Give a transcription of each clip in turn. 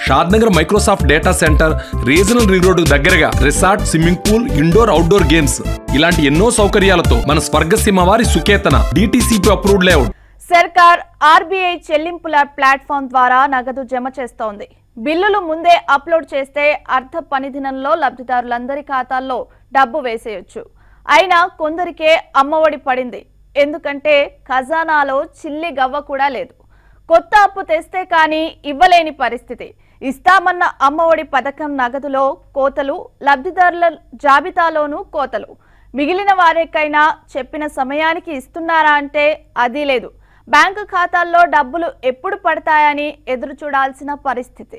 Shadnagar Microsoft data centre regional ring road దగ్గరగా resort swimming pool indoor outdoor games ఇలాంటి ఎన్నో సౌకర్యాలతో మన స్వర్గసీమ వారి సుకేతన డిటిసిపి అప్రూవ్డ్ లేఅవుట్ సర్కార్ ఆర్బీఐ చెల్లింపుల ప్లాట్ఫామ్ ద్వారా నగదు జమ చేస్తోంది బిల్లులు ముందే అప్లోడ్ చేస్తే అర్ధ పని దినంలో లబ్ధిదారులందరి ఖాతాల్లో డబ్బు వేసేయొచ్చు అయినా కొందరికే అమ్మఒడి పడింది ఎందుకంటే ఖజానాలో చిల్లి గవ్వ కూడా లేదు కొత్త అప్పు తెస్తే కానీ ఇవ్వలేని పరిస్థితి ఇస్తామన్న అమ్మఒడి పథకం నగదులో కోతలు లబ్ధిదారుల జాబితాలోనూ కోతలు మిగిలిన వారికైనా చెప్పిన సమయానికి ఇస్తున్నారా అంటే అది లేదు బ్యాంకు ఖాతాల్లో డబ్బులు ఎప్పుడు పడతాయని ఎదురు చూడాల్సిన పరిస్థితి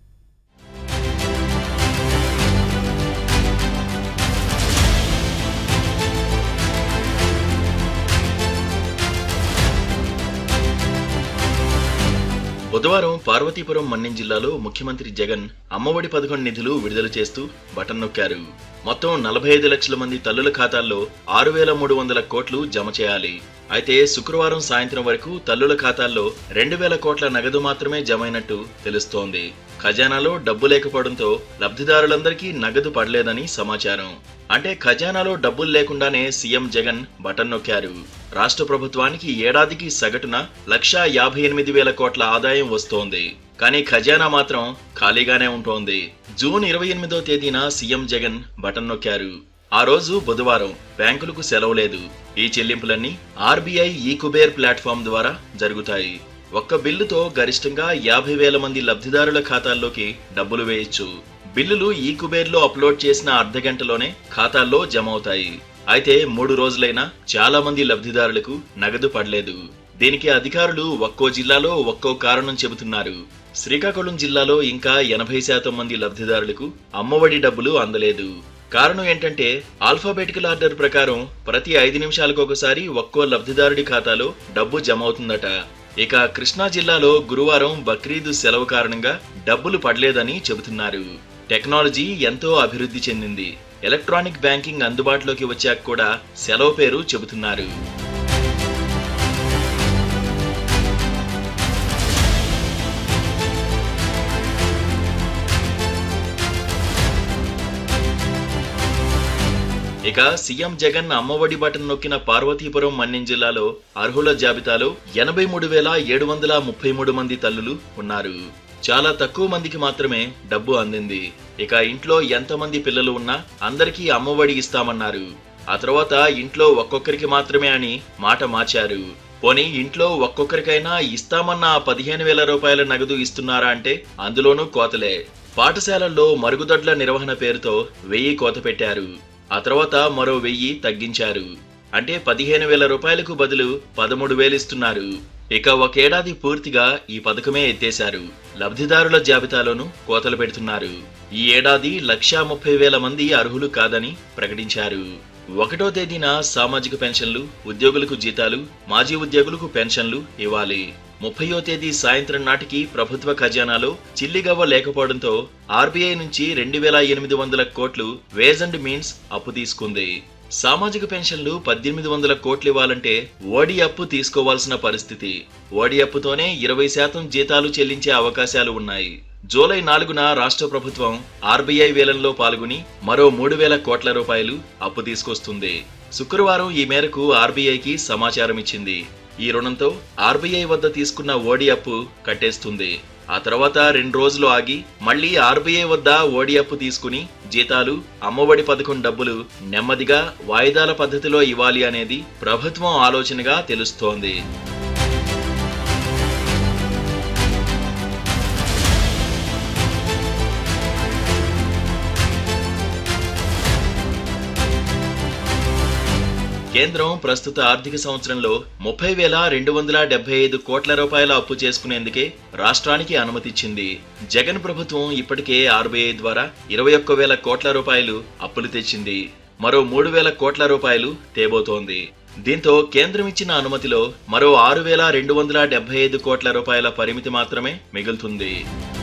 బుధవారం పార్వతీపురం మన్యం జిల్లాలో ముఖ్యమంత్రి జగన్ అమ్మఒడి పథకం నిధులు విడుదల చేస్తూ బటన్ నొక్కారు మొత్తం నలభై ఐదు లక్షల మంది తల్లుల ఖాతాల్లో ఆరు వేల మూడు వందల కోట్లు జమ చేయాలి అయితే శుక్రవారం సాయంత్రం వరకు తల్లుల ఖాతాల్లో రెండు వేల కోట్ల నగదు మాత్రమే జమైనట్టు తెలుస్తోంది ఖజానాలో డబ్బు లేకపోవడంతో లబ్ధిదారులందరికీ నగదు పడలేదని సమాచారం అంటే ఖజానాలో డబ్బులు లేకుండానే సీఎం జగన్ బటన్ నొక్కారు రాష్ట్ర ప్రభుత్వానికి ఏడాదికి సగటున లక్షా యాభై ఎనిమిది వేల కోట్ల ఆదాయం వస్తోంది కానీ ఖజానా మాత్రం ఖాళీగానే ఉంటోంది జూన్ ఇరవై ఎనిమిదో తేదీన సీఎం జగన్ బటన్ నొక్కారు ఆ రోజు బుధవారం బ్యాంకులకు సెలవు లేదు ఈ చెల్లింపులన్నీ ఆర్బీఐ ఈ కుబేర్ ప్లాట్ఫామ్ ద్వారా జరుగుతాయి ఒక్క బిల్లుతో గరిష్టంగా యాభై వేల మంది లబ్ధిదారుల ఖాతాల్లోకి డబ్బులు వేయొచ్చు బిల్లులు ఈ కుబేర్లో అప్లోడ్ చేసిన అర్ధ గంటలోనే ఖాతాల్లో జమ అవుతాయి అయితే మూడు రోజులైనా చాలా మంది లబ్ధిదారులకు నగదు పడలేదు దీనికి అధికారులు ఒక్కో జిల్లాలో ఒక్కో కారణం చెబుతున్నారు శ్రీకాకుళం జిల్లాలో ఇంకా ఎనభై శాతం మంది లబ్ధిదారులకు అమ్మఒడి డబ్బులు అందలేదు కారణం ఏంటంటే ఆల్ఫాబెటికల్ ఆర్డర్ ప్రకారం ప్రతి ఐదు నిమిషాలకు ఒకసారి ఒక్కో లబ్ధిదారుడి ఖాతాలో డబ్బు జమ అవుతుందట ఇక కృష్ణా జిల్లాలో గురువారం బక్రీద్ సెలవు కారణంగా డబ్బులు పడలేదని చెబుతున్నారు టెక్నాలజీ ఎంతో అభివృద్ధి చెందింది ఎలక్ట్రానిక్ బ్యాంకింగ్ అందుబాటులోకి వచ్చాక కూడా సెలవు పేరు చెబుతున్నారు ఇక సీఎం జగన్ అమ్మఒడి బటన్ నొక్కిన పార్వతీపురం మన్యం జిల్లాలో అర్హుల జాబితాలో ఎనభై మూడు వేల ఏడు వందల ముప్పై మూడు మంది తల్లులు ఉన్నారు చాలా తక్కువ మందికి మాత్రమే డబ్బు అందింది ఇక ఇంట్లో ఎంతమంది పిల్లలు ఉన్నా అందరికీ అమ్మఒడి ఇస్తామన్నారు ఆ తర్వాత ఇంట్లో ఒక్కొక్కరికి మాత్రమే అని మాట మార్చారు పోనీ ఇంట్లో ఒక్కొక్కరికైనా ఇస్తామన్న ఆ పదిహేను వేల రూపాయల నగదు ఇస్తున్నారా అంటే అందులోనూ కోతలే పాఠశాలల్లో మరుగుదొడ్ల నిర్వహణ పేరుతో వెయ్యి కోత పెట్టారు ఆ తర్వాత మరో వెయ్యి తగ్గించారు అంటే పదిహేను వేల రూపాయలకు బదులు పదమూడు వేలు ఇస్తున్నారు ఇక ఒకేడాది పూర్తిగా ఈ పథకమే ఎత్తేశారు లబ్ధిదారుల జాబితాలోనూ కోతలు పెడుతున్నారు ఈ ఏడాది లక్షా ముప్పై వేల మంది అర్హులు కాదని ప్రకటించారు ఒకటో తేదీన సామాజిక పెన్షన్లు ఉద్యోగులకు జీతాలు మాజీ ఉద్యోగులకు పెన్షన్లు ఇవ్వాలి ముప్పయో తేదీ సాయంత్రం నాటికి ప్రభుత్వ ఖజానాలో చిల్లిగవ్వ లేకపోవడంతో ఆర్బీఐ నుంచి రెండు వేల ఎనిమిది వందల కోట్లు వేజ్ అండ్ మీన్స్ అప్పు తీసుకుంది సామాజిక పెన్షన్లు పద్దెనిమిది వందల కోట్లు ఇవ్వాలంటే ఓడి అప్పు తీసుకోవాల్సిన పరిస్థితి ఓడి అప్పుతోనే ఇరవై శాతం జీతాలు చెల్లించే అవకాశాలు ఉన్నాయి జూలై నాలుగున రాష్ట్ర ప్రభుత్వం ఆర్బీఐ వేలంలో పాల్గొని మరో మూడు వేల కోట్ల రూపాయలు అప్పు తీసుకొస్తుంది శుక్రవారం ఈ మేరకు ఆర్బీఐకి సమాచారం ఇచ్చింది ఈ రుణంతో ఆర్బీఐ వద్ద తీసుకున్న ఓడి అప్పు కట్టేస్తుంది ఆ తర్వాత రెండు రోజులు ఆగి మళ్ళీ ఆర్బీఐ వద్ద ఓడి అప్పు తీసుకుని జీతాలు అమ్మఒడి పథకం డబ్బులు నెమ్మదిగా వాయిదాల పద్ధతిలో ఇవ్వాలి అనేది ప్రభుత్వం ఆలోచనగా తెలుస్తోంది కేంద్రం ప్రస్తుత ఆర్థిక సంవత్సరంలో ముప్పై వేల రెండు వందల డెబ్బై ఐదు కోట్ల రూపాయల అప్పు చేసుకునేందుకే రాష్ట్రానికి అనుమతిచ్చింది జగన్ ప్రభుత్వం ఇప్పటికే ఆర్బీఐ ద్వారా ఇరవై ఒక్క వేల కోట్ల రూపాయలు అప్పులు తెచ్చింది మరో మూడు వేల కోట్ల రూపాయలు తేబోతోంది దీంతో కేంద్రం ఇచ్చిన అనుమతిలో మరో ఆరు వేల రెండు వందల డెబ్బై ఐదు కోట్ల రూపాయల పరిమితి మాత్రమే మిగులుతుంది